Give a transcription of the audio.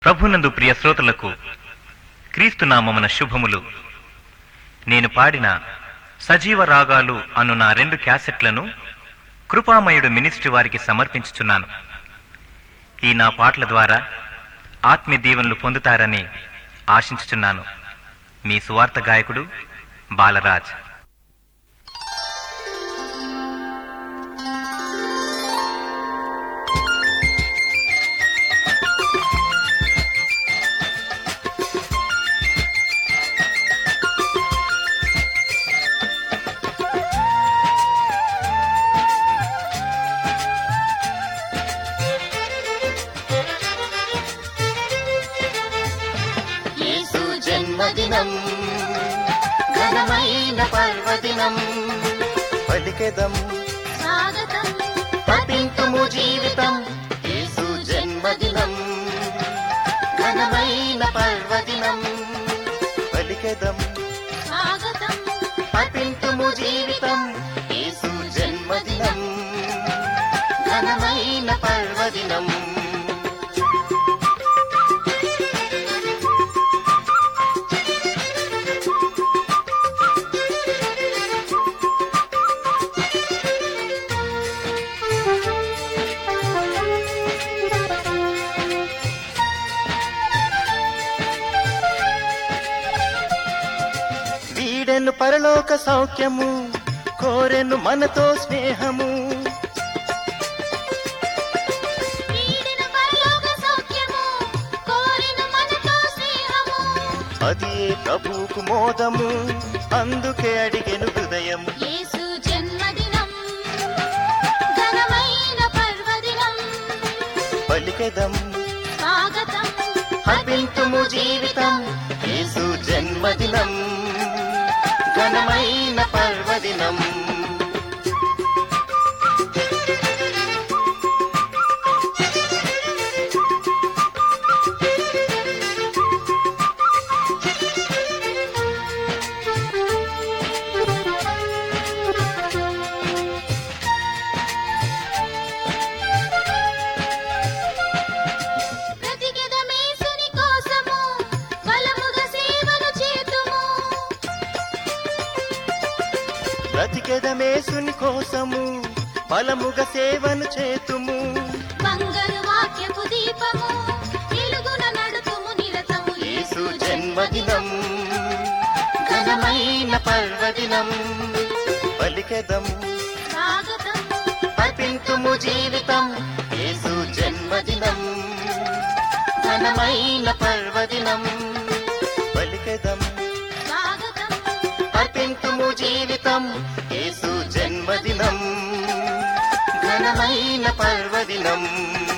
ప్రభునందు ప్రియ శ్రోతలకు క్రీస్తునామమున శుభములు నేను పాడిన సజీవ రాగాలు అను నా రెండు క్యాసెట్లను కృపామయుడు మినిస్ట్రీ వారికి సమర్పించుచున్నాను ఈ నా పాటల ద్వారా ఆత్మీయ దీవెనలు పొందుతారని ఆశించుచున్నాను మీ సువార్త గాయకుడు బాలరాజ్ యేసు జన్మదినం ఘనమైన పర్వదినం పలికెదం స్వాగతం పఠింతుము జీవితం యేసు జన్మదినం ఘనమైన పర్వదినం పలికెదం స్వాగతం పఠింతుము జీవితం యేసు జన్మదినం ఘనమైన పర్వదినం వీడెను పరలోక సౌఖ్యము కోరెను మనతో స్నేహము వీడిన పరలోక సౌఖ్యము కోరిన మనతో స్నేహము అది ఏ ప్రభువుకు మోదము అందుకే అడిగెను హృదయం యేసు జన్మదినం ఘనమైన పర్వదినం పలికెదం స్వాగతం హర్పింతుము జీవితం యేసు జన్మదినం ఘనమైన పర్వదినం బ్రతికెదమేసుని కోసము బలముగా సేవలు చేతుము బ్రతికెదమేసుని కోసము బలముగా సేవను చేతుము బంగారు వాక్యపు దీపము వెలుగున నడుతుము నిరతము యేసు జన్మదినం ఘనమైన పర్వదినం పలికెదం స్వాగతం అర్పింతుము జీవితం యేసు జన్మదినం ఘనమైన పర్వదినం పలికెదం స్వాగతం అర్పింతుము జీవితం యేసు జన్మదినం ఘనమైన పర్వదినం